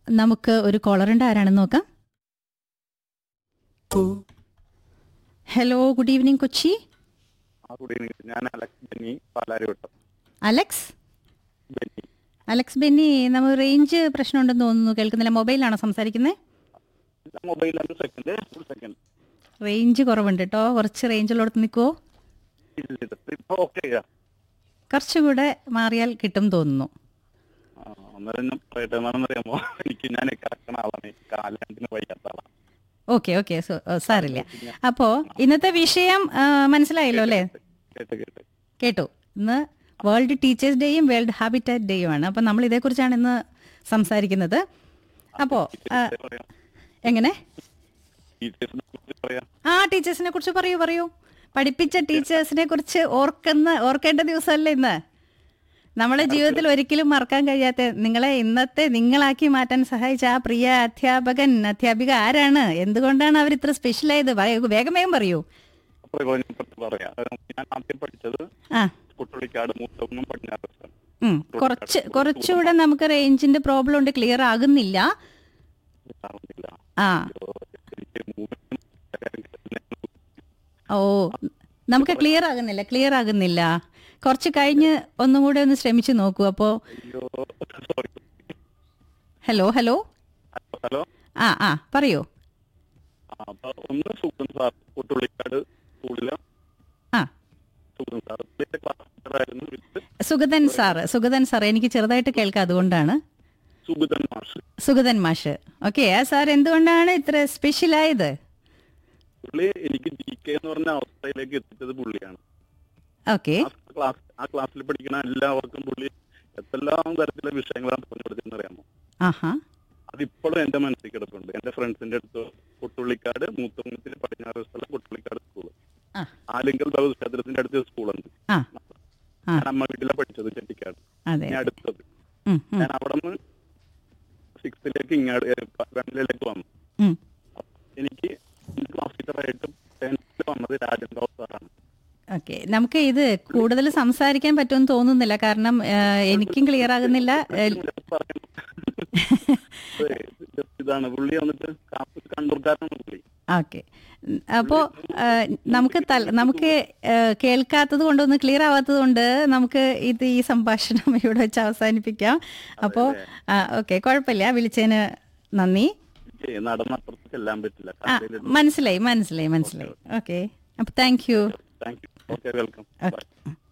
നമുക്ക് ഒരു കോളറുണ്ട് ആരാണെന്ന് നോക്കാം ഹലോ ഗുഡ് ഈവനിങ് കൊച്ചി ആ ഗുഡ് ഈവനിങ് ഞാൻ Alex Benny Palarivattom Alex Benny Alex Benny നമ്മൾ റേഞ്ച് പ്രശ്നമുണ്ടെന്ന് തോന്നുന്നു കേൾക്കുന്നില്ല മൊബൈലാണോ സംസാരിക്കുന്നത് മൊബൈലാണ് സെക്കൻഡ് ഫുൾ സെക്കൻഡ് റേഞ്ച് കുറവുണ്ട് കേട്ടോ കുറച്ച് റേഞ്ചുള്ളിടത്ത് നിൽക്കുമോ ഇപ്പൊ ഓക്കെ കുറച്ചുകൂടെ മാറിയാൽ കിട്ടും തോന്നുന്നു അന്നേരം ഞാൻ പറയട്ടെ എന്താണെന്നറിയാമോ എനിക്ക് ഞാൻ കിടക്കണ ആളാണ് കാലാണ്ടിന് വയ്യാത്ത ആളാണ് ഓക്കെ ഓക്കെ സാറില്ല അപ്പോൾ ഇന്നത്തെ വിഷയം ആ, മനസ്സിലായല്ലോ അല്ലേ കേട്ട് കേട്ട് കേട്ടു ഇന്ന് വേൾഡ് ടീച്ചേഴ്സ് ഡേയും വേൾഡ് ഹാബിറ്റാറ്റ് ഡേയും ആണ് അപ്പോൾ നമ്മൾ ഇതേക്കുറിച്ചാണ് ഇന്ന് സംസാരിക്കുന്നത് അപ്പോൾ ടീച്ചേഴ്സിനെ പറയാം എങ്ങനെ ടീച്ചേഴ്സിനെ കുറിച്ച് പറയാം ആ ടീച്ചേഴ്സിനെ കുറിച്ച് പറയൂ പറയൂ പഠിപ്പിച്ച ടീച്ചേഴ്സിനെ കുറിച്ച് ഓർക്കുന്ന ഓർക്കേണ്ട ദിവസമല്ലേ ഇന്ന് നമ്മളെ ജീവിതത്തിൽ ഒരിക്കലും മറക്കാൻ കഴിയാത്ത നിങ്ങളെ ഇന്നത്തെ നിങ്ങളാക്കി മാറ്റാൻ സഹായിച്ച ആ പ്രിയ അധ്യാപകൻ അധ്യാപിക ആരാണ് എന്തുകൊണ്ടാണ് അവർ ഇത്ര സ്പെഷ്യൽ ആയത് വേ- വേഗം വേഗം പറയൂ അപ്പോൾ ഞാൻ പെട്ടെന്ന് പറയാം ഞാൻ ആദ്യം പഠിച്ചത് ആ കുട്ടളിക്കാട് മൂത്തൊന്നും പടിഞ്ഞാറ് ഉം. കുറച്ച് കുറച്ചുകൂടെ നമുക്ക് റേഞ്ചിന്റെ പ്രോബ്ലം ഉണ്ട് ക്ലിയർ ആകുന്നില്ല ആവുന്നില്ല ആ എനിക്ക് മൂവ്മെന്റ് ഓ നമുക്ക് ക്ലിയർ ആകുന്നില്ല ക്ലിയർ ആകുന്നില്ല കുറച്ച് കഴിഞ്ഞ് ഒന്നും കൂടെ ഒന്ന് ശ്രമിച്ചു നോക്കൂ അപ്പോൾ അയ്യോ സോറി ഹലോ ഹലോ ഹലോ ആ ആ പറയൂ ആ, അപ്പൊ ഒന്ന് സുഖം സാർ കുട്ടുള്ളിക്കാട് സ്കൂളിലെ ആ സുഖം സാർ ഇതിന്റെ ക്ലാസ് ടീച്ചറായിരുന്നു with Sugathan sir Sugathan sir എനിക്ക് ചെറുതായിട്ട് കേൾക്കാം അതുകൊണ്ടാണ് സുഗതൻ മാഷ് സുഗതൻ മാഷ് ഓക്കെ ആ സാർ എന്തുകൊണ്ടാണ് ഇത്ര സ്പെഷ്യൽ ആയത് പുള്ളി എനിക്ക് ജി കെ എന്ന് പറഞ്ഞ അവസ്ഥയിലേക്ക് എത്തിച്ചത് പുള്ളിയാണ് ഓക്കെ ആ ക്ലാസ് ആ ക്ലാസ്സിൽ പഠിക്കുന്ന എല്ലാവർക്കും പുള്ളി എന്തെല്ലാം തരത്തിലുള്ള വിഷയങ്ങളാണ് പറഞ്ഞു കൊടുത്തതെന്ന് അറിയാമോ ആഹാ അതിപ്പോഴും എന്റെ മനസ്സിൽ കിടപ്പുണ്ട് എന്റെ ഫ്രണ്ട്സിന്റെ അടുത്ത് കുട്ടുള്ളിക്കാട് മൂത്തങ്ങത്തിൽ പടിഞ്ഞാറ് സ്ഥലം കുട്ടുള്ളിക്കാട് സ്കൂൾ ആ ആലിങ്കൽ ഭഗവത് അടുത്ത് സ്കൂളുണ്ട് ആ ആ ഞാൻ അമ്മ വീട്ടിലെ പഠിച്ചത് ചെട്ടിക്കാട് അതെ ഞാൻ അടുത്തത് ഉം, ഉം, ഞാൻ അവിടെ നിന്ന് സിക്സ്ത്തിലേക്ക് ഇങ്ങോട്ട് വെണ്ണലിലേക്ക് വന്നു ഉം. എനിക്ക് ക്ലാസ് ടീച്ചറായിട്ട് ടെൻത്തിൽ വന്നത് രാജൻ റാവു സാറാണ് ഓക്കെ നമുക്ക് ഇത് കൂടുതൽ സംസാരിക്കാൻ പറ്റുമെന്ന് തോന്നുന്നില്ല കാരണം ആ, എനിക്കും ക്ലിയർ ആകുന്നില്ല ഏ, പറയുന്നു. അതെ, just ഇതാണ് പുള്ളി വന്നിട്ട് കാപ്പ് കണ്ണൂർക്കാരനാണ് പുള്ളി ഓക്കെ അപ്പോൾ നമുക്ക് തൽ- നമുക്ക് ആ, കേൾക്കാത്തത് കൊണ്ടൊന്ന് ക്ലിയർ ആവാത്തത് കൊണ്ട് നമുക്ക് ഇത് ഈ സംഭാഷണം ഇവിടെ വെച്ച് അവസാനിപ്പിക്കാം അപ്പോൾ ഓക്കെ കുഴപ്പമില്ല വിളിച്ചതിന് നന്ദി എനിക്ക് നടന്നപ്പുറത്ത് ചെല്ലാൻ പറ്റില്ല ആ മനസ്സിലായി മനസ്സിലായി മനസ്സിലായി ഓക്കെ അപ്പോൾ thank you thank you okay welcome by